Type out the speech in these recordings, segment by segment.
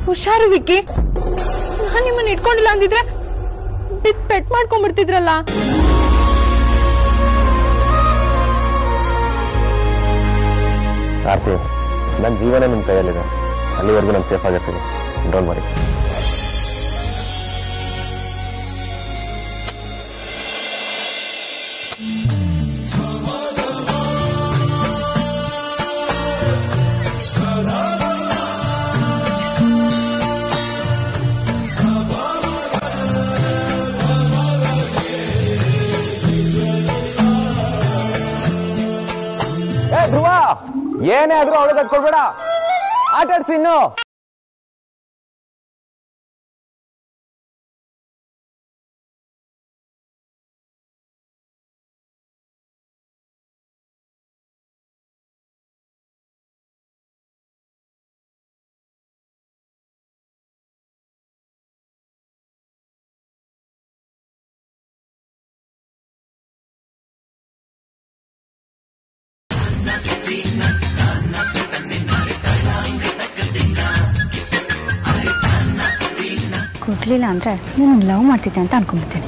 ಹುಷಾರು ವಿಕ್ಕಿ ನಾನ್ ನಿಮ್ಮನ್ನ ಇಟ್ಕೊಂಡಿಲ್ಲ ಅಂದಿದ್ರೆ ಬಿತ್ ಪೆಟ್ ಮಾಡ್ಕೊಂಡ್ಬಿಡ್ತಿದ್ರಲ್ಲ ಆರ್ತಿ ನನ್ನ ಜೀವನ ನಿಮ್ಮ ಕೈಯಲ್ಲಿದೆ ಅಲ್ಲಿವರೆಗೂ ನಾನು ಸೇಫ್ ಆಗಿರ್ತೀನಿ ಡೋಂಟ್ ವರಿ ಏ ಧ್ರುವ ಏನೇ ಆದ್ರೂ ಅವಳಿಗೆ ಕೊಡ್ಬೇಡ ಆಟ ಆಡ್ಸಿ ಇನ್ನು ಕೊಡ್ಲಿಲ್ಲ ಅಂದ್ರೆ ನೀನು ಲವ್ ಮಾಡ್ತಿದ್ದೆ ಅಂತ ಅನ್ಕೊಂಡ್ಬಿಡ್ತೇನೆ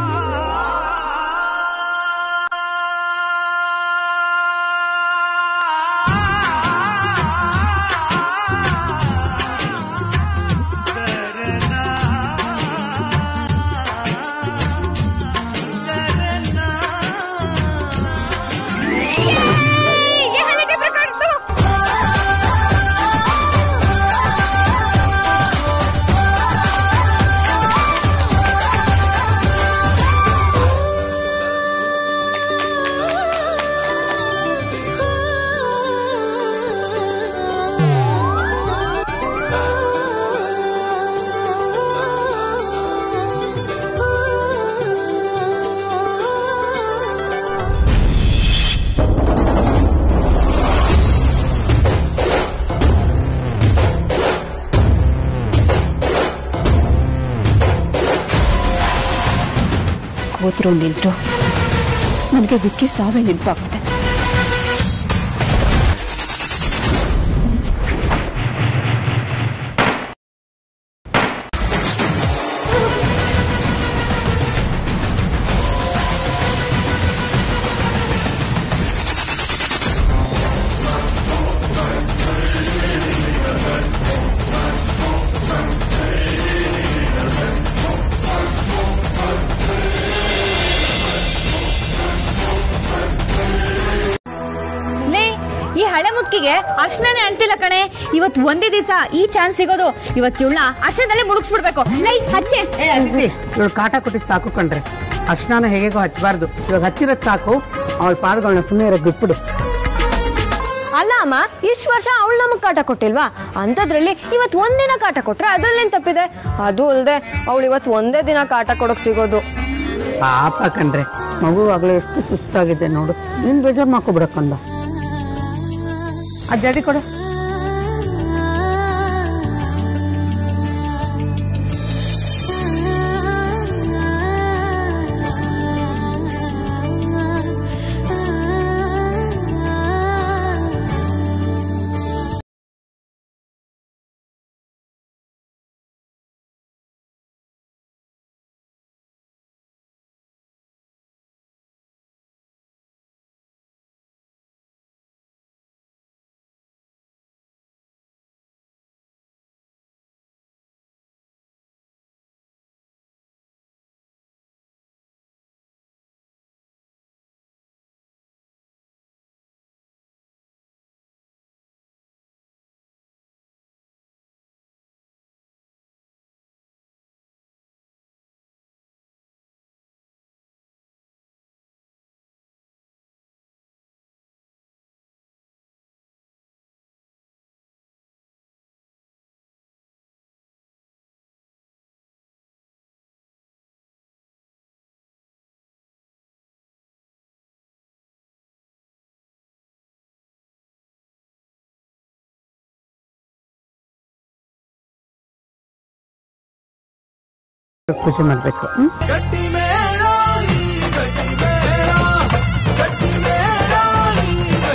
ಕೂತ್ರು ನಿಂತ್ರು ನನಗೆ ವಿಕ್ಕಿ ಸಾವೇ ನೆನಪಾಗ್ತದೆ ಲೇ ಈ ಹಳೆ ಮುದ್ಕಿಗೆ ಅರ್ಶನೇ ಅಂತಿಲ್ಲ ಕಣೆ ಇವತ್ ಒಂದೇ ದಿವಸ ಈ ಚಾನ್ಸ್ ಸಿಗೋದು ಇವತ್ ಇವಳ ಅರ್ಶನದಲ್ಲೇ ಮುಳುಗಿಸ್ಬಿಡ್ಬೇಕು ಲೈ ಹಚ್ಚೆ ಇವಳು ಕಾಟ ಕೊಟ್ಟಿದ್ ಸಾಕು ಕಣ್ರೆ ಅರ್ಶನಾನ ಹೇಗೋ ಹಚ್ಚಬಾರ್ದು ಇವಾಗ ಹಚ್ಚಿರೋದ್ ಸಾಕು ಅವಳ ಪಾದಗಳನ್ನ ಸುಮ್ಮನೆ ಇರೋಕ್ ಬಿಟ್ಬಿಡು ಅಲ್ಲ ಅಮ್ಮ ಇಷ್ಟು ವರ್ಷ ಅವಳು ನಮಗ್ ಕಾಟ ಕೊಟ್ಟಿಲ್ವಾ ಅಂತದ್ರಲ್ಲಿ ಇವತ್ ಒಂದಿನ ಕಾಟ ಕೊಟ್ರೆ ಅದ್ರಲ್ಲೇನ್ ತಪ್ಪಿದೆ ಅದು ಅಲ್ದೆ ಅವಳು ಇವತ್ ಒಂದೇ ದಿನ ಕಾಟ ಕೊಡಕ್ ಸಿಗೋದು ಪಾಪ ಕಣ್ರೆ ಮಗು ಆಗ್ಲೇ ಎಷ್ಟು ಸುಸ್ತಾಗಿದೆ ನೋಡು ನೀನ್ ಬೇಜಾರ್ ಮಾಡ್ಕೊಬಿಡಕ್ಕಂದ ಆ ಜಡಿ ಕೊಡು ಖುಷಿ ಮಾಡ್ಬೇಕು ಹ್ಮ್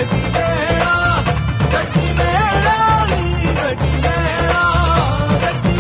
ಗಟ್ಟಿ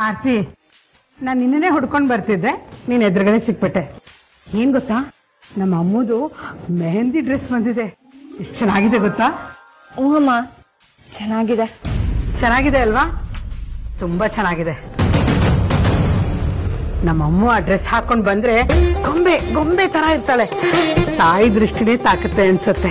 ಆರ್ತಿ ನಾನು ನಿನ್ನೆ ಹುಡ್ಕೊಂಡು ಬರ್ತಿದ್ದೆ ನೀನ್ ಎದುರುಗಡೆ ಸಿಕ್ಬಿಟ್ಟೆ ಏನ್ ಗೊತ್ತಾ ನಮ್ಮ ಅಮ್ಮದು ಮೆಹಂದಿ ಡ್ರೆಸ್ ಬಂದಿದೆ ಎಷ್ಟು ಚೆನ್ನಾಗಿದೆ ಗೊತ್ತಾ ಹ್ಞೂಮ್ಮ ಚೆನ್ನಾಗಿದೆ ಚೆನ್ನಾಗಿದೆ ಅಲ್ವಾ ತುಂಬಾ ಚೆನ್ನಾಗಿದೆ ನಮ್ಮ ಅಮ್ಮ ಆ ಡ್ರೆಸ್ ಹಾಕೊಂಡ್ ಬಂದ್ರೆ ಗೊಂಬೆ ಗೊಂಬೆ ತರ ಇರ್ತಾಳೆ ತಾಯಿ ದೃಷ್ಟಿನೇ ತಾಕತ್ತೆ ಅನ್ಸತ್ತೆ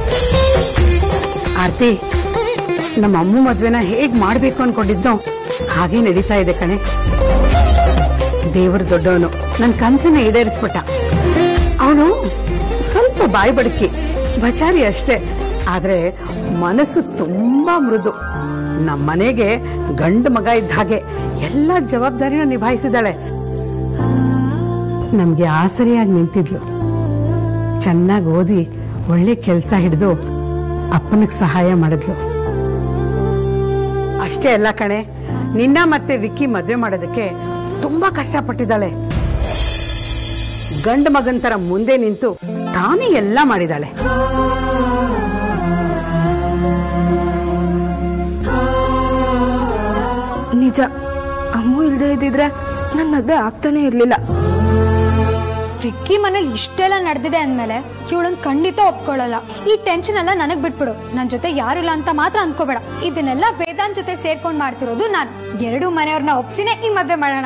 ಆರ್ತಿ ನಮ್ಮ ಅಮ್ಮ ಮದ್ವೆನ ಹೇಗ್ ಮಾಡ್ಬೇಕು ಅನ್ಕೊಂಡಿದ್ನೋ ಹಾಗೆ ನಡೀತಾ ಇದೆ ಕಣೆ ದೇವರು ದೊಡ್ಡವನು ನನ್ ಕನ್ಸನ್ನ ಈಡೇರಿಸ್ಬಿಟ್ಟ ಅವನು ಸ್ವಲ್ಪ ಬಾಯಿ ಬಡಕಿ ಬಚಾರಿ ಅಷ್ಟೇ ಆದ್ರೆ ಮನಸ್ಸು ತುಂಬಾ ಮೃದು ನಮ್ಮನೆಗೆ ಗಂಡು ಮಗ ಇದ್ದ ಹಾಗೆ ಎಲ್ಲ ಜವಾಬ್ದಾರಿನ ನಿಭಾಯಿಸಿದಾಳೆ ನಮ್ಗೆ ಆಸರಿಯಾಗಿ ನಿಂತಿದ್ಲು ಚೆನ್ನಾಗಿ ಓದಿ ಒಳ್ಳೆ ಕೆಲಸ ಹಿಡಿದು ಅಪ್ಪನಿಗೆ ಸಹಾಯ ಮಾಡಿದ್ಲು ಅಷ್ಟೇ ಅಲ್ಲ ಕಣೆ ನಿನ್ನ ಮತ್ತೆ ವಿಕ್ಕಿ ಮದ್ವೆ ಮಾಡೋದಕ್ಕೆ ತುಂಬಾ ಕಷ್ಟಪಟ್ಟಿದ್ದಾಳೆ ಗಂಡು ಮಗನ್ ತರ ಮುಂದೆ ನಿಂತು ತಾನೇ ಎಲ್ಲ ಮಾಡಿದಾಳೆ ನಿಜ ಅಮ್ಮು ಇಲ್ದೇ ಇದ್ದಿದ್ರೆ ನನ್ನ ಮದ್ವೆ ಆಗ್ತಾನೆ ಇರ್ಲಿಲ್ಲ ವಿಕ್ಕಿ ಮನೇಲಿ ಇಷ್ಟೆಲ್ಲ ನಡೆದಿದೆ ಅಂದ್ಮೇಲೆ ಇವಳನ್ ಖಂಡಿತ ಒಪ್ಕೊಳ್ಳಲ್ಲ ಈ ಟೆನ್ಷನ್ ಎಲ್ಲ ನನಗ್ ಬಿಟ್ಬಿಡು ನನ್ ಜೊತೆ ಯಾರಿಲ್ಲ ಅಂತ ಮಾತ್ರ ಅನ್ಕೋಬೇಡ ಇದನ್ನೆಲ್ಲ ವೇದಾಂತ್ ಜೊತೆ ಸೇರ್ಕೊಂಡ್ ಮಾಡ್ತಿರೋದು ನಾನ್ ಎರಡು ಮನೆಯವ್ರನ್ನ ಒಪ್ಸಿನೇ ಈ ಮದ್ವೆ ಮಾಡೋಣ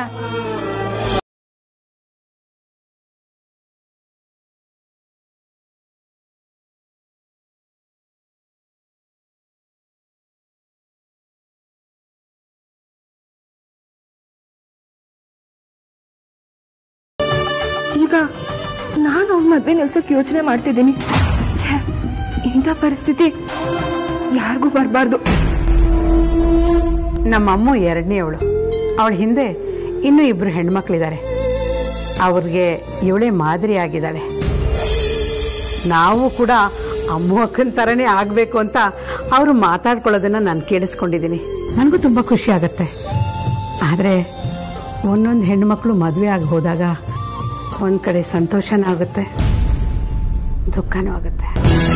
ಈಗ ನಾನು ಅವ್ನ ಮದ್ವೆ ನಿಲ್ಸಕ್ ಯೋಚನೆ ಮಾಡ್ತಿದ್ದೀನಿ ಛೇ, ಇಂಥ ಪರಿಸ್ಥಿತಿ ಯಾರಿಗೂ ಬರಬಾರ್ದು ನಮ್ಮ ಅಮ್ಮ ಎರಡನೇ ಅವಳು ಅವಳ ಹಿಂದೆ ಇನ್ನೂ ಇಬ್ರು ಹೆಣ್ಮಕ್ಳಿದ್ದಾರೆ ಅವ್ರಿಗೆ ಇವಳೇ ಮಾದರಿ ಆಗಿದ್ದಾಳೆ ನಾವು ಕೂಡ ಅಮ್ಮ ಅಕ್ಕನ ತರನೇ ಆಗ್ಬೇಕು ಅಂತ ಅವರು ಮಾತಾಡ್ಕೊಳ್ಳೋದನ್ನ ನಾನು ಕೇಳಿಸ್ಕೊಂಡಿದ್ದೀನಿ ನನಗೂ ತುಂಬಾ ಖುಷಿ ಆಗತ್ತೆ ಆದ್ರೆ ಒಂದೊಂದು ಹೆಣ್ಮಕ್ಳು ಮದುವೆ ಆಗಿ ಹೋದಾಗ ಒಂದ್ ಕಡೆ ಸಂತೋಷನೂ ಆಗುತ್ತೆ ದುಃಖನೂ ಆಗುತ್ತೆ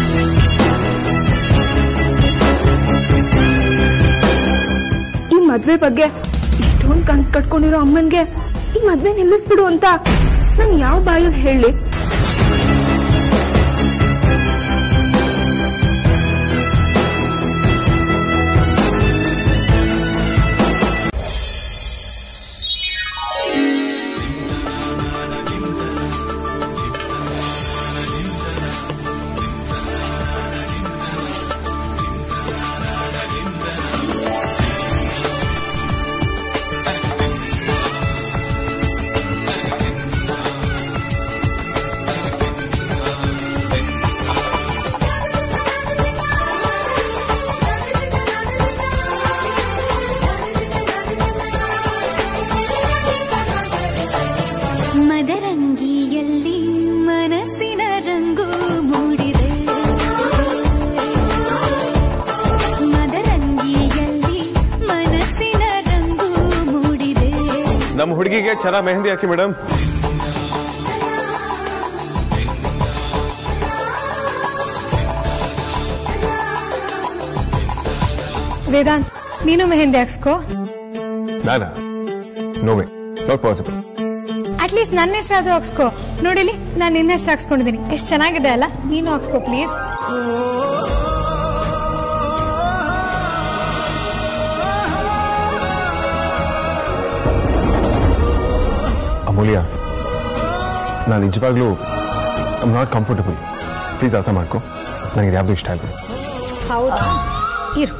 ಈ ಮದ್ವೆ ಬಗ್ಗೆ ಇಷ್ಟೊಂದು ಕನ್ಸ್ ಕಟ್ಕೊಂಡಿರೋ ಅಮ್ಮನ್ಗೆ ಈ ಮದ್ವೆ ನಿಲ್ಲಿಸ್ಬಿಡು ಅಂತ ನಾನು ಯಾವ ಬಾಯಲ್ಲಿ ಹೇಳಿ ಮದರಂಗಿಯಲ್ಲಿ ಮನಸ್ಸಿನ ರಂಗು ಮೂಡಿದೆ ಮದರಂಗಿಯಲ್ಲಿ ಮನಸ್ಸಿನ ರಂಗು ಮೂಡಿದೆ ನಮ್ಮ ಹುಡುಗಿಗೆ ಚೆನ್ನಾಗಿ ಮೆಹಂದಿ ಹಾಕಿ ಮೇಡಮ್ ವೇದಾಂತ್ ನೀನು ಮೆಹಂದಿ ಹಾಕ್ಸ್ಕೋ ನಾನಾ no way not possible at least ನನ್ನ ಹೆಸರಾದ್ರೂ ಹಾಕ್ಸ್ಕೋ ನೋಡಿಲಿ ನಾನು ನಿನ್ನ ಹೆಸರು ಹಾಕ್ಸ್ಕೊಂಡಿದ್ದೀನಿ ಎಷ್ಟು ಚೆನ್ನಾಗಿದೆ ಅಲ್ಲ ನೀನು ಹಾಕ್ಸ್ಕೋ ಪ್ಲೀಸ್ ಅಮೂಲ್ಯ ನಾನು ನಿಜವಾಗ್ಲೂ ಐಮ್ ನಾಟ್ ಕಂಫರ್ಟಬಲ್ ಪ್ಲೀಸ್ ಅರ್ಥ ಮಾಡ್ಕೊ ನನಗೆ ಯಾವುದು ಇಷ್ಟ ಆಗಿದೆ ಹೌದಾ ಇರು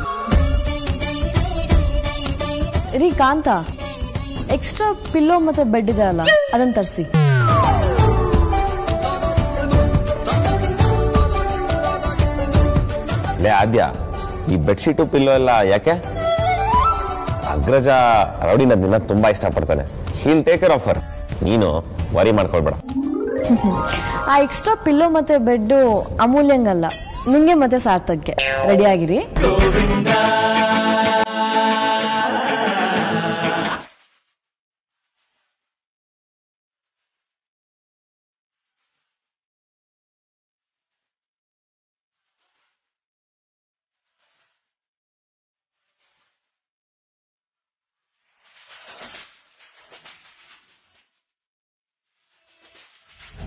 ರೀ ಕಾಂತ ಎಕ್ಸ್ಟ್ರಾ ಪಿಲ್ಲೋ ಮತ್ತೆ ಬೆಡ್ ಇದೆ ಅಲ್ಲ ಅದನ್ನ ತರಿಸಿ ಲೇ ಆದ್ಯ ಈ ಬೆಡ್ಶೀಟು ಪಿಲ್ಲೋ ಎಲ್ಲ ಯಾಕೆ ಅಗ್ರಜ ರೌಡಿನ ದಿನ ತುಂಬಾ ಇಷ್ಟಪಡ್ತಾನೆ ಹೀಲ್ ಟೇಕ್ ಕೇರ್ ಆಫರ್ ನೀನು ವರಿ ಮಾಡ್ಕೊಳ್ಬೇಡ ಆ ಎಕ್ಸ್ಟ್ರಾ ಪಿಲ್ಲೋ ಮತ್ತೆ ಬೆಡ್ ಅಮೂಲ್ಯಂಗಲ್ಲ ನಿಂಗೆ ಮತ್ತೆ ಸಾರ್ಥಕ್ಗೆ ರೆಡಿ ಆಗಿರಿ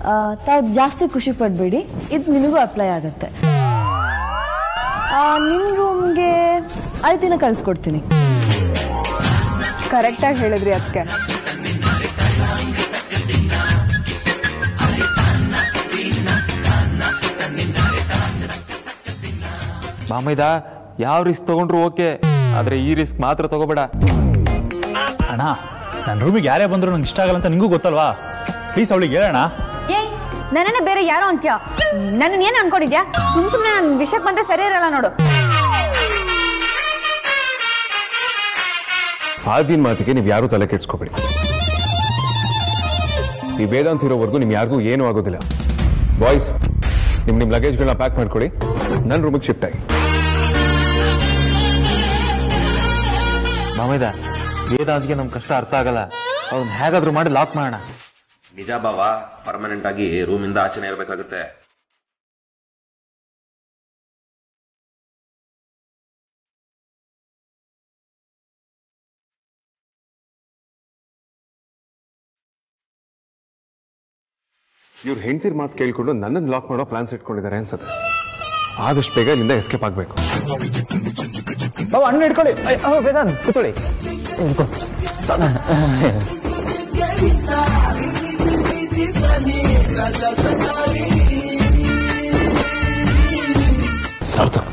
ತಾವು ಜಾಸ್ತಿ ಖುಷಿ ಪಡಬೇಡಿ ಇದು ನಿನಗೂ ಅಪ್ಲೈ ಆಗುತ್ತೆ ನಿಮ್ಮ ರೂಮ್ಗೆ ಐದು ದಿನ ಕಳಿಸ್ಕೊಡ್ತೀನಿ ಕರೆಕ್ಟಾಗಿ ಹೇಳಿದ್ರಿ ಅದಕ್ಕೆ ಬಾಮೈದ ಯಾವ ರಿಸ್ಕ್ ತಗೊಂಡ್ರು ಓಕೆ ಆದ್ರೆ ಈ ರಿಸ್ಕ್ ಮಾತ್ರ ತಗೋಬೇಡ ಅಣ್ಣ ನನ್ನ ರೂಮಿಗೆ ಯಾರೇ ಬಂದ್ರು ನಂಗೆ ಇಷ್ಟ ಆಗಲ್ಲ ಅಂತ ನಿಂಗೂ ಗೊತ್ತಲ್ವಾ ಪ್ಲೀಸ್ ಅವಳಿಗೆ ಹೇಳೋಣ ಏಯ್ ನನ್ನನ್ನೇ ಬೇರೆ ಯಾರೋ ಅಂತ್ಯ ನನ್ನ ಏನ್ ಅನ್ಕೊಂಡಿದ್ಯಾ ಸುಮ್ ಸುಮ್ನೆ ನನ್ನ ವಿಷಯಕ್ಕೆ ಬಂದ್ರೆ ಸರಿ ಇರಲ್ಲ ನೋಡು ಆಗಿನ ಮಾತಿಗೆ ನೀವು ಯಾರೂ ತಲೆ ಕೆಡ್ಸ್ಕೊಬೇಡಿ ಈ ವೇದಾಂತ ಇರೋವರೆಗೂ ನಿಮ್ ಯಾರಿಗೂ ಏನೂ ಆಗೋದಿಲ್ಲ ಬಾಯ್ಸ್ ನಿಮ್ ನಿಮ್ ಲಗೇಜ್ಗಳನ್ನ ಪ್ಯಾಕ್ ಮಾಡ್ಕೊಳ್ಳಿ ನನ್ನ ರೂಮಿಗೆ ಶಿಫ್ಟ್ ಆಗಿ ಬಾಮೈದ ವೇದಾಂತ್ಗೆ ನಮ್ ಕಷ್ಟ ಅರ್ಥ ಆಗಲ್ಲ ಅವ್ರನ್ನ ಹೇಗಾದ್ರೂ ಮಾಡಿ ಲಾಕ್ ಮಾಡೋಣ ನಿಜ ಬಾವ ಪರ್ಮನೆಂಟ್ ಆಗಿ ರೂಮಿಂದ ಆಚೆನೆ ಇರಬೇಕಾಗುತ್ತೆ ಇವ್ರ ಹೆಂಡತಿರ್ ಮಾತು ಕೇಳ್ಕೊಂಡು ನನ್ನನ್ನು ಲಾಕ್ ಮಾಡೋ ಪ್ಲಾನ್ಸ್ ಇಟ್ಕೊಂಡಿದ್ದಾರೆ ಅನ್ಸುತ್ತೆ ಆದಷ್ಟು ಬೇಗ ಇಲ್ಲಿಂದ ಎಸ್ಕೇಪ್ ಆಗಬೇಕು ಬಾಬಾ ಹಣ್ಣು ಇಟ್ಕೊಳ್ಳಿ ವೇದಾಂತ್ ಕೂತ್ಕೊಳ್ಳಿ ಸಾರ್ಥಕ್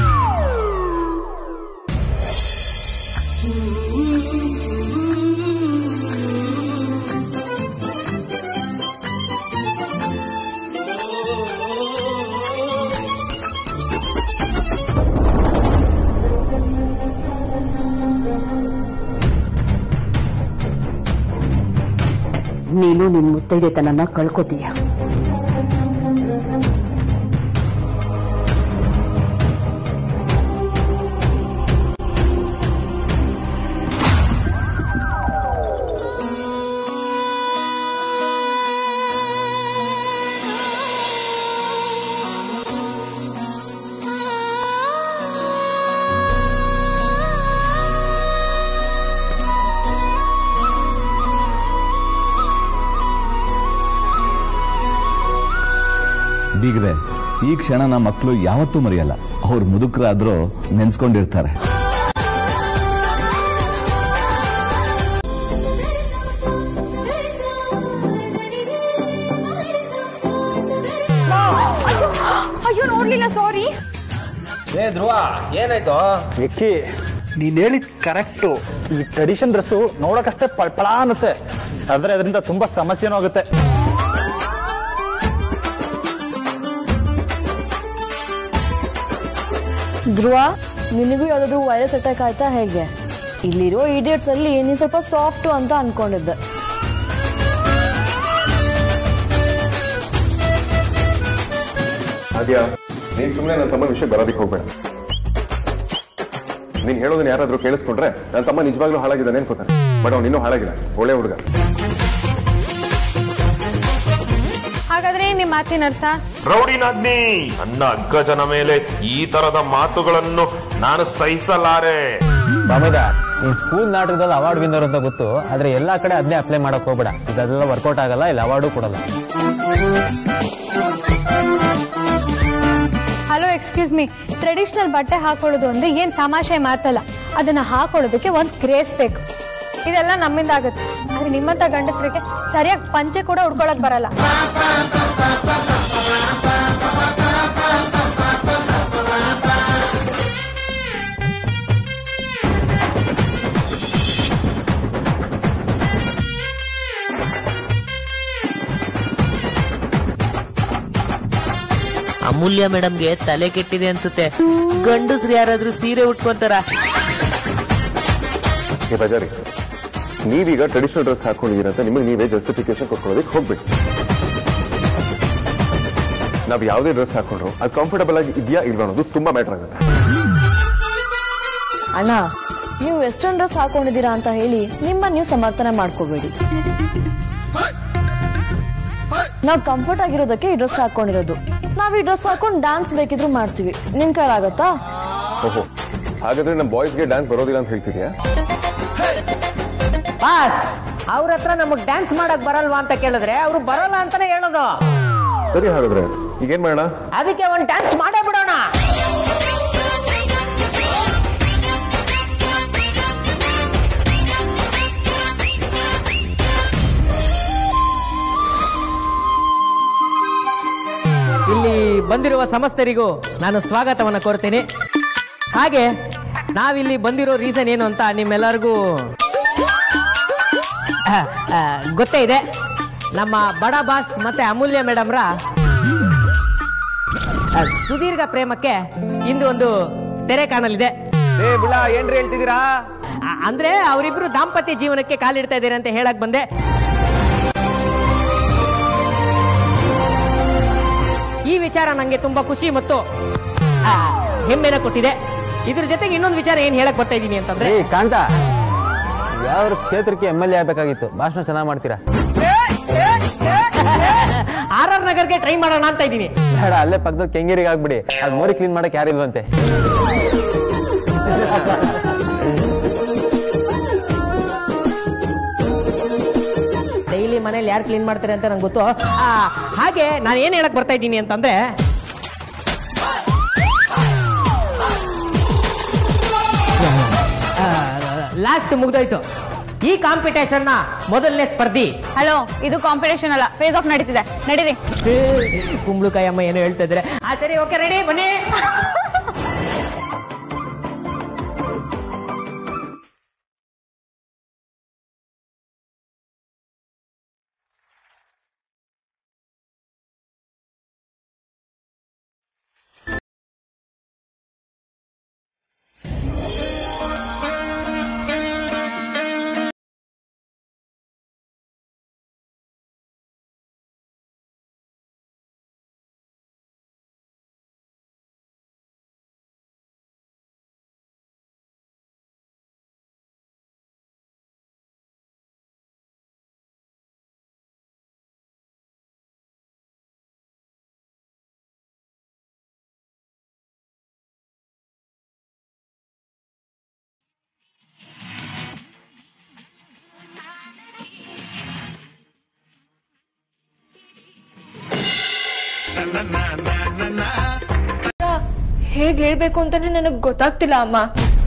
ನೀನು ನಿನ್ ಮುತ್ತೈದೆತನನ್ನ ಕಳ್ಕೊತೀಯ ಬೀಗ್ರೆ ಈ ಕ್ಷಣನ ಮಕ್ಕಳು ಯಾವತ್ತೂ ಮರೆಯಲ್ಲ ಅವ್ರು ಮುದುಕರಾದ್ರೂ ನೆನ್ಸ್ಕೊಂಡಿರ್ತಾರೆ ಅಯ್ಯೋ ನೋಡ್ಲಿಲ್ಲ ಸಾರಿ ಏ ಧ್ರುವ ಏನಾಯ್ತು ವಿಕ್ಕಿ ನೀನ್ ಹೇಳಿದ್ ಕರೆಕ್ಟು ಈ ಟ್ರೆಡಿಷನ್ ಡ್ರೆಸ್ಸು ನೋಡೋಕಷ್ಟೇ ಪಳ ಅನ್ನುತ್ತೆ ಆದ್ರೆ ಅದರಿಂದ ತುಂಬಾ ಸಮಸ್ಯೆನೂ ಆಗುತ್ತೆ ಧ್ರುವ ನಿನಗೂ ಯಾವ್ದಾದ್ರು ವೈರಸ್ ಅಟ್ಯಾಕ್ ಆಯ್ತಾ ಹೇಗೆ ಇಲ್ಲಿರೋ ಇಡಿಯಟ್ಸ್ ಅಲ್ಲಿ ನೀನ್ ಸ್ವಲ್ಪ ಸಾಫ್ಟ್ ಅಂತ ಅನ್ಕೊಂಡಿದ್ದೆ ಅದ್ಯಾ ನೀನ್ ಸುಮ್ಮನೆ ನನ್ನ ತಮ್ಮನ ವಿಷಯ ಬರೋದಕ್ಕೆ ಹೋಗ್ಬೇಡ ನೀನ್ ಹೇಳೋದನ್ನ ಯಾರಾದ್ರೂ ಕೇಳಿಸ್ಕೊಂಡ್ರೆ ನನ್ನ ತಮ್ಮ ನಿಜವಾಗ್ಲೂ ಹಾಳಾಗಿದ್ದಾನೆ ಅನ್ಕೋತಾನೆ ಬಟ್ ಅವ್ನು ಇನ್ನೂ ಹಾಳಾಗಿಲ್ಲ ಒಳ್ಳೆ ಹುಡುಗ ಹಾಗಾದ್ರೆ ನಿಮ್ಮ ಮಾತಿನ ಅರ್ಥ ರೌಡಿನಾಗ್ನಿ ನನ್ನ ಅಗ್ಗಜನ ಮೇಲೆ ಈ ತರದ ಮಾತುಗಳನ್ನು ನಾನು ಸಹಿಸಲಾರೆ ಬಾಮೈದ ಈ ಸ್ಕೂಲ್ ನಾಟಕದಲ್ಲಿ ಅವಾರ್ಡ್ ವಿನ್ನರ್ ಅಂತ ಗೊತ್ತು ಆದ್ರೆ ಎಲ್ಲಾ ಕಡೆ ಅದನ್ನೇ ಅಪ್ಲೈ ಮಾಡಕ್ ಹೋಗ್ಬೇಡ ಇದೆಲ್ಲ ವರ್ಕೌಟ್ ಆಗಲ್ಲ ಇಲ್ಲಿ ಅವಾರ್ಡು ಕೊಡಲ್ಲ ಹಲೋ ಎಕ್ಸ್ಕ್ಯೂಸ್ ಮೀ ಟ್ರೆಡಿಷನಲ್ ಬಟ್ಟೆ ಹಾಕೊಳ್ಳೋದು ಅಂದ್ರೆ ಏನ್ ತಮಾಷೆ ಮಾತಲ್ಲ ಅದನ್ನ ಹಾಕೊಳ್ಳೋದಕ್ಕೆ ಒಂದ್ ಕ್ರೇಸ್ ಬೇಕು ಇದೆಲ್ಲ ನಮ್ಮಿಂದ ಆಗುತ್ತೆ ಆದ್ರೆ ನಿಮ್ಮಂತ ಗಂಡಸರಿಗೆ ಸರಿಯಾಗಿ ಪಂಚೆ ಕೂಡ ಉಡ್ಕೊಳಕ್ ಬರಲ್ಲ ಅಮೂಲ್ಯ ಮೇಡಮ್ಗೆ ತಲೆ ಕೆಟ್ಟಿದೆ ಅನ್ಸುತ್ತೆ ಗಂಡಸ್ರು ಯಾರಾದ್ರೂ ಸೀರೆ ಉಟ್ಕೊಂತಾರ ಏ ಬಜಾರಿ ನೀವೀಗ ಟ್ರೆಡಿಷನಲ್ ಡ್ರೆಸ್ ಹಾಕೊಂಡಿದ್ದೀರ ಅಂತ ನಿಮಗೆ ನೀವೇ ಜಸ್ಟಿಫಿಕೇಶನ್ ಕೊಟ್ಕೊಳ್ಳೋದಕ್ಕೆ ಹೋಗ್ಬೇಕು ನಾವು ಯಾವುದೇ ಡ್ರೆಸ್ ಹಾಕೊಂಡ್ರು ಅದು ಕಂಫರ್ಟಬಲ್ ಆಗಿ ಇದೆಯಾ ಇಲ್ವಾ ಅನ್ನೋದು ತುಂಬಾ ಮ್ಯಾಟರ್ ಆಗುತ್ತೆ ಅಣ್ಣ ನೀವು ವೆಸ್ಟರ್ನ್ ಡ್ರೆಸ್ ಹಾಕೊಂಡಿದ್ದೀರಾ ಅಂತ ಹೇಳಿ ನಿಮ್ಮ ನೀವು ಸಮರ್ಥನೆ ಮಾಡ್ಕೋಬೇಡಿ ನಾವು ಕಂಫರ್ಟ್ ಆಗಿರೋದಕ್ಕೆ ಈ ಡ್ರೆಸ್ ಹಾಕೊಂಡಿರೋದು ನಾವ್ ಈ ಡ್ರೆಸ್ ಹಾಕೊಂಡು ಡ್ಯಾನ್ಸ್ ಬೇಕಿದ್ರು ಮಾಡ್ತೀವಿ ನಿಮ್ ಕೈಲಾಗತ್ತಾ ಓಹೋ ಹಾಗಾದ್ರೆ ನಮ್ಮ ಬಾಯ್ಸ್ಗೆ ಡ್ಯಾನ್ಸ್ ಬರೋದಿಲ್ಲ ಅಂತ ಹೇಳ್ತಿದ್ಯಾ ಬಾಸ್ ಅವ್ರ ಹತ್ರ ನಮಗ್ ಡ್ಯಾನ್ಸ್ ಮಾಡಕ್ ಬರಲ್ವಾ ಅಂತ ಕೇಳಿದ್ರೆ ಅವ್ರು ಬರಲ್ಲ ಅಂತಾನೆ ಹೇಳೋದು ಸರಿ ಹಾಗಾದ್ರೆ ಈಗೇನ್ ಮಾಡೋಣ ಅದಕ್ಕೆ ಒಂದ್ ಡ್ಯಾನ್ಸ್ ಮಾಡೇ ಬಿಡೋಣ ಇಲ್ಲಿ ಬಂದಿರುವ ಸಮಸ್ತರಿಗೂ ನಾನು ಸ್ವಾಗತವನ್ನು ಕೋರ್ತೇನೆ ಹಾಗೆ ನಾವಿಲ್ಲಿ ಬಂದಿರೋ ರೀಸನ್ ಏನು ಅಂತ ನಿಮ್ಮೆಲ್ಲರಿಗೂ ಆ, ಆ, ಗೊತ್ತೇ ಇದೆ ನಮ್ಮ ಬಡ ಬಾಸ್ ಮತ್ತೆ ಅಮೂಲ್ಯ ಮೇಡಮ್ರ ಆ, ಸುದೀರ್ಘ ಪ್ರೇಮಕ್ಕೆ ಇಂದು ಒಂದು ತೆರೆ ಕಾಣಲಿದೆ ಏನ್ರಿ ಹೇಳ್ತಿದ್ದೀರಾ ಅಂದ್ರೆ ಅವರಿಬ್ರು ದಾಂಪತ್ಯ ಜೀವನಕ್ಕೆ ಕಾಲಿಡ್ತಾ ಇದ್ದೀರಾ ಅಂತ ಹೇಳಕ್ ಬಂದೆ ಈ ವಿಚಾರ ನಂಗೆ ತುಂಬಾ ಖುಷಿ ಮತ್ತು ಆ, ಹೆಮ್ಮೆನ ಕೊಟ್ಟಿದೆ ಇದ್ರ ಜೊತೆಗೆ ಇನ್ನೊಂದು ವಿಚಾರ ಏನ್ ಹೇಳಕ್ ಬರ್ತಾ ಇದ್ದೀನಿ ಅಂತಂದ್ರೆ ಏ ಕಾಂತ ಯಾವ ಕ್ಷೇತ್ರಕ್ಕೆ ಎಮ್ ಎಲ್ ಎ ಆಗ್ಬೇಕಾಗಿತ್ತು ಭಾಷಣ ಚೆನ್ನಾಗಿ ಮಾಡ್ತೀರಾ ಆರ್ ಆರ್ ನಗರ್ಗೆ ಟ್ರೈ ಮಾಡೋಣ ಅಂತ ಇದ್ದೀನಿ ಬೇಡ ಅಲ್ಲೇ ಪಕ್ಕದ ಕೆಂಗೇರಿಗೆ ಆಗ್ಬಿಡಿ ಅದು ಮೋರಿ ಕ್ಲೀನ್ ಮಾಡಕ್ ಯಾರಿಲ್ವಂತೆ ಡೈಲಿ ಮನೇಲಿ ಯಾರು ಕ್ಲೀನ್ ಮಾಡ್ತಾರೆ ಅಂತ ನಂಗೆ ಗೊತ್ತು ಆ, ಹಾಗೆ ನಾನು ಏನ್ ಹೇಳಕ್ ಬರ್ತಾ ಇದ್ದೀನಿ ಅಂತಂದ್ರೆ ಲಾಸ್ಟ್ ಮುಗ್ದೋಯ್ತು ಈ ಕಾಂಪಿಟೇಷನ್ ನ ಮೊದಲನೇ ಸ್ಪರ್ಧಿ ಹಲೋ ಇದು ಕಾಂಪಿಟೇಷನ್ ಅಲ್ಲ ಫೇಸ್ ಆಫ್ ನಡೀತಿದೆ ನಡೀರಿ ಕುಂಬಳಕಾಯಿ ಅಮ್ಮ ಏನೋ ಹೇಳ್ತಾ ಇದ್ರೆ ಆ ಸರಿ ಓಕೆ ರೆಡಿ ಬನ್ನಿ ಹೇಗ್ ಹೇಳ್ಬೇಕು ಅಂತಾನೆ ನನಗ್ ಗೊತ್ತಾಗ್ತಿಲ್ಲ ಅಮ್ಮ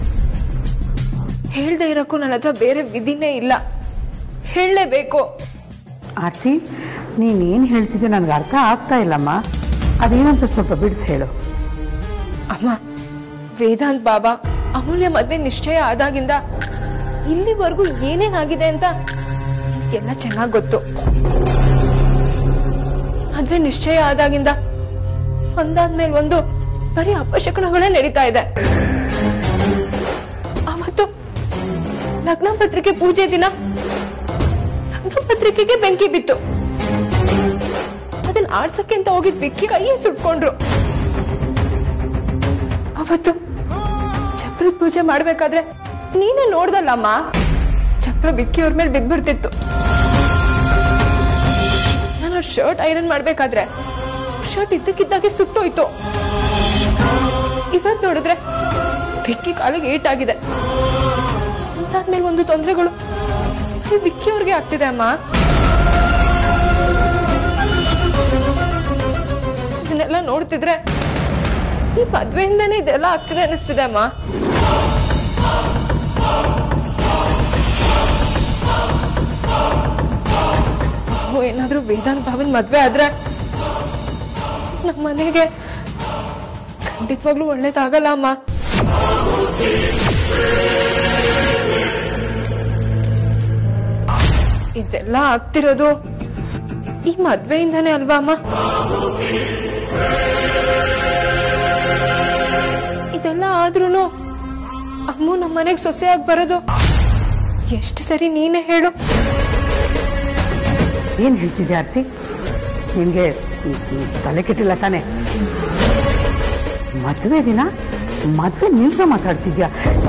ಹೇಳ್ದೆ ಇರಕ್ಕೂ ನನ್ನ ಹತ್ರ ಬೇರೆ ವಿಧಿನೇ ಇಲ್ಲ ಹೇಳಲೇಬೇಕು ಆರ್ತಿ ನೀನೇನು ಹೇಳ್ತಿದ್ದೆ ನನಗೆ ಅರ್ಥ ಆಗ್ತಾ ಇಲ್ಲಮ್ಮ ಅದೇನಂತ ಸ್ವಲ್ಪ ಬಿಡಿಸಿ ಹೇಳು ಅಮ್ಮ ವೇದಾಂತ್ ಬಾಬಾ ಅಮೂಲ್ಯ ಮದ್ವೆ ನಿಶ್ಚಯ ಆದಾಗಿಂದ ಇಲ್ಲಿವರೆಗೂ ಏನೇನಾಗಿದೆ ಅಂತ ಎಲ್ಲ ಚೆನ್ನಾಗ್ ಗೊತ್ತು ಮದ್ವೆ ನಿಶ್ಚಯ ಆದಾಗಿಂದ ಒಂದಾದ್ಮೇಲೆ ಒಂದು ಬರೀ ಅಪಶಕುನಗಳೇ ನಡೀತಾ ಇದೆ ಅವತ್ತು ಲಗ್ನ ಪತ್ರಿಕೆ ಪೂಜೆ ದಿನ ಲಗ್ನ ಪತ್ರಿಕೆಗೆ ಬೆಂಕಿ ಬಿತ್ತು ಅದನ್ನ ಆಡ್ಸಕ್ಕೆ ಅಂತ ಹೋಗಿದ್ ವಿಕ್ಕಿ ಕೈಯೇ ಸುಟ್ಕೊಂಡ್ರು ಅವತ್ತು ಚಪ್ರದ ಪೂಜೆ ಮಾಡ್ಬೇಕಾದ್ರೆ ನೀನೇ ನೋಡ್ದಲ್ಲಮ್ಮ ಚಪ್ರ ವಿಕ್ಕಿ ಅವ್ರ ಮೇಲೆ ಬಿದ್ಬಿಡ್ತಿತ್ತು ನಾನು ಶರ್ಟ್ ಐರನ್ ಮಾಡ್ಬೇಕಾದ್ರೆ ಶರ್ಟ್ ಇದ್ದಕ್ಕಿದ್ದಾಗೆ ಸುಟ್ಟೋಯ್ತು ಇವತ್ ನೋಡಿದ್ರೆ ವಿಕ್ಕಿ ಕಾಲಿಗೆ ಏಟಾಗಿದೆ ಅದಾದ್ಮೇಲೆ ಒಂದು ತೊಂದರೆಗಳು ವಿಕ್ಕಿ ಅವ್ರಿಗೆ ಆಗ್ತಿದೆ ಅಮ್ಮ ಇದನ್ನೆಲ್ಲ ನೋಡ್ತಿದ್ರೆ ಈ ಮದ್ವೆಯಿಂದಾನೇ ಇದೆಲ್ಲ ಆಗ್ತಿದೆ ಅನಿಸ್ತಿದೆ ಅಮ್ಮ ನಾವು ಏನಾದ್ರೂ ವೇದಾಂತ್ ಭಾವನ್ ಮದ್ವೆ ಆದ್ರೆ ನಮ್ಮ ಮನೆಗೆ ಖಂಡಿತವಾಗ್ಲೂ ಒಳ್ಳೇದಾಗಲ್ಲ ಅಮ್ಮ ಇದೆಲ್ಲ ಆಗ್ತಿರೋದು ಈ ಮದ್ವೆಯಿಂದಾನೇ ಅಲ್ವಾ ಅಮ್ಮ ಇದೆಲ್ಲ ಆದ್ರೂನು ಅಮ್ಮು ನಮ್ಮ ಮನೆಗೆ ಸೊಸೆಯಾಗಿ ಬರೋದು ಎಷ್ಟು ಸರಿ ನೀನೇ ಹೇಳು ಏನು ಹೇಳ್ತಿದ್ದೆ ಆರ್ತಿ ನಿನಗೆ ತಲೆ ಕೆಟ್ಟಿಲ್ಲ ತಾನೆ ಮದುವೆ ದಿನ ಮದುವೆ ನಿಲ್ಸೋ ಮಾತಾಡ್ತಿದ್ಯಾ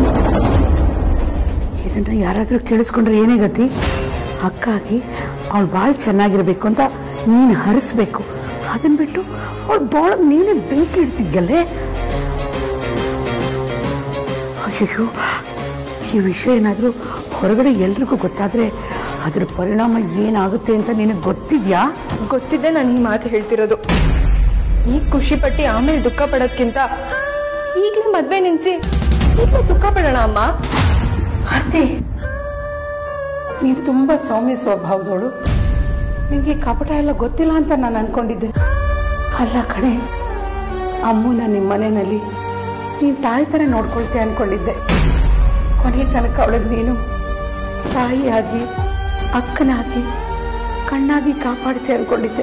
ಇದನ್ನ ಯಾರಾದ್ರೂ ಕೇಳಿಸ್ಕೊಂಡ್ರೆ ಏನೇ ಗತಿ ಅಕ್ಕ ಆಗಿ ಅವಳು ಭಾಳ ಚೆನ್ನಾಗಿರ್ಬೇಕು ಅಂತ ನೀನು ಹರಿಸ್ಬೇಕು ಅದನ್ನ ಬಿಟ್ಟು ಅವಳು ಬಾಳ ನೀನೇ ಬೆಂಕಿ ಇಡ್ತಿದ್ಯಲ್ಲೇ ಅಯ್ಯೋ ಈ ವಿಷಯ ಏನಾದರೂ ಹೊರಗಡೆ ಎಲ್ರಿಗೂ ಗೊತ್ತಾದ್ರೆ ಅದ್ರ ಪರಿಣಾಮ ಏನಾಗುತ್ತೆ ಅಂತ ನಿನಗೆ ಗೊತ್ತಿದ್ಯಾ ಗೊತ್ತಿದ್ದೆ ನಾನು ಈ ಮಾತು ಹೇಳ್ತಿರೋದು ಈಗ ಖುಷಿ ಪಟ್ಟಿ ಆಮೇಲೆ ದುಃಖ ಪಡೋದ್ಕಿಂತ ಈಗಲೇ ಮದ್ವೆ ನಿನ್ಸಿ ಈಗಲೇ ದುಃಖ ಪಡೋಣ ಅಮ್ಮ ಆರ್ತಿ ನೀನು ತುಂಬಾ ಸೌಮ್ಯ ಸ್ವಭಾವದವಳು ನಿಂಗೆ ಕಪಟ ಎಲ್ಲ ಗೊತ್ತಿಲ್ಲ ಅಂತ ನಾನು ಅನ್ಕೊಂಡಿದ್ದೆ ಅಲ್ಲ ಕಣೆ ಅಮ್ಮನ ನಿಮ್ಮ ಮನೆಯಲ್ಲಿ ನೀನ್ ತಾಯಿ ತರ ನೋಡ್ಕೊಳ್ತೆ ಅನ್ಕೊಂಡಿದ್ದೆ ಕೊನೆ ತನಕ ಅವಳಿಗೆ ನೀನು ತಾಯಿಯಾಗಿ ಅಕ್ಕನಾಗಿ ಕಣ್ಣಾಗಿ ಕಾಪಾಡ್ತೆ ಅನ್ಕೊಂಡಿದ್ದೆ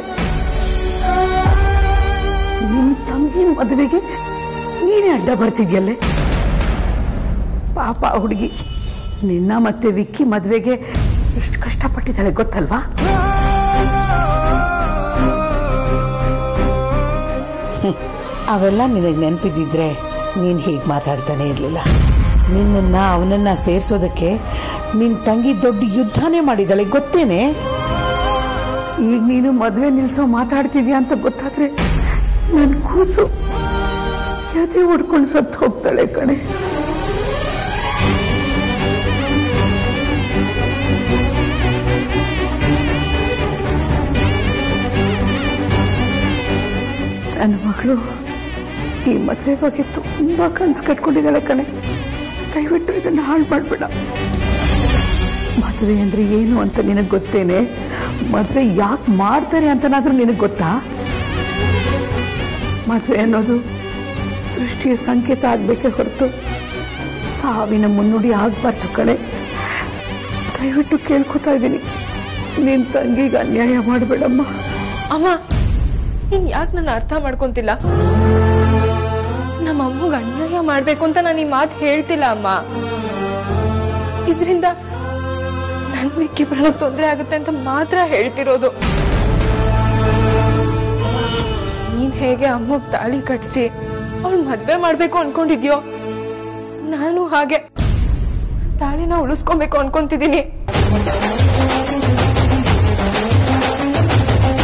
ನಿಮ್ ತಂಗಿ ಮದುವೆಗೆ ನೀನೇ ಅಡ್ಡ ಬರ್ತಿದ್ಯಲ್ಲೇ ಪಾಪ ಆ ಹುಡುಗಿ ನಿನ್ನ ಮತ್ತೆ ವಿಕ್ಕಿ ಮದ್ವೆಗೆ ಎಷ್ಟು ಕಷ್ಟಪಟ್ಟಿದ್ದಾಳೆ ಗೊತ್ತಲ್ವಾ ಹ್ಮ್. ಅವೆಲ್ಲ ನಿನಗೆ ನೆನಪಿದ್ದಿದ್ರೆ ನೀನ್ ಹೀಗೆ ಮಾತಾಡ್ತಾನೆ ಇರ್ಲಿಲ್ಲ ನಿನ್ನನ್ನ ಅವನನ್ನ ಸೇರ್ಸೋದಕ್ಕೆ ನಿನ್ ತಂಗಿ ದೊಡ್ಡ ಯುದ್ಧನೇ ಮಾಡಿದಾಳೆ ಗೊತ್ತೇನೆ ಈಗ ನೀನು ಮದ್ವೆ ನಿಲ್ಸೋ ಮಾತಾಡ್ತಿದ್ಯಾ ಅಂತ ಗೊತ್ತಾದ್ರೆ ನನ್ ಕೂಸು ಎದೆ ಹೊಡ್ಕೊಂಡು ಸತ್ತು ಹೋಗ್ತಾಳೆ ಕಣೆ ನನ್ನ ಮಗಳು ಈ ಮದುವೆ ಬಗ್ಗೆ ತುಂಬಾ ಕನ್ಸು ಕಟ್ಕೊಂಡಿದ್ದಾಳೆ ಕಣೆ ದಯವಿಟ್ಟು ಇದನ್ನ ಹಾಳು ಮಾಡ್ಬೇಡ ಮದುವೆ ಅಂದ್ರೆ ಏನು ಅಂತ ನಿನಗೆ ಗೊತ್ತೇನೆ ಮದುವೆ ಯಾಕೆ ಮಾಡ್ತಾರೆ ಅಂತನಾದ್ರೂ ನಿನಗೆ ಗೊತ್ತಾ ಮದುವೆ ಅನ್ನೋದು ಸೃಷ್ಟಿಯ ಸಂಕೇತ ಆಗ್ಬೇಕೇ ಹೊರತು ಸಾವಿನ ಮುನ್ನುಡಿ ಆಗ್ಬಾರ್ದು ಕಣೆ ದಯವಿಟ್ಟು ಕೇಳ್ಕೊತಾ ಇದ್ದೀನಿ ನಿನ್ ತಂಗಿಗೆ ಅನ್ಯಾಯ ಮಾಡಬೇಡಮ್ಮ ಅಮ್ಮ ನೀನ್ ಯಾಕೆ ನನ್ನ ಅರ್ಥ ಮಾಡ್ಕೊಂತಿಲ್ಲ ನಮ್ಮ ಅಮ್ಮಗ್ ಅನ್ಯಾಯ ಮಾಡ್ಬೇಕು ಅಂತ ನಾನು ಈ ಮಾತು ಹೇಳ್ತಿಲ್ಲ ಅಮ್ಮ ಇದರಿಂದ ನನ್ ವಿಕ್ಕಿ ಬರೋ ತೊಂದರೆ ಆಗುತ್ತೆ ಅಂತ ಮಾತ್ರ ಹೇಳ್ತಿರೋದು ನೀನ್ ಹೇಗೆ ಅಮ್ಮಗ್ ತಾಳಿ ಕಟ್ಸಿ ಅವಳು ಮದ್ವೆ ಮಾಡ್ಬೇಕು ಅನ್ಕೊಂಡಿದ್ಯೋ ನಾನು ಹಾಗೆ ತಾಳಿನ ಉಳಿಸ್ಕೊಬೇಕು ಅನ್ಕೊಂತಿದ್ದೀನಿ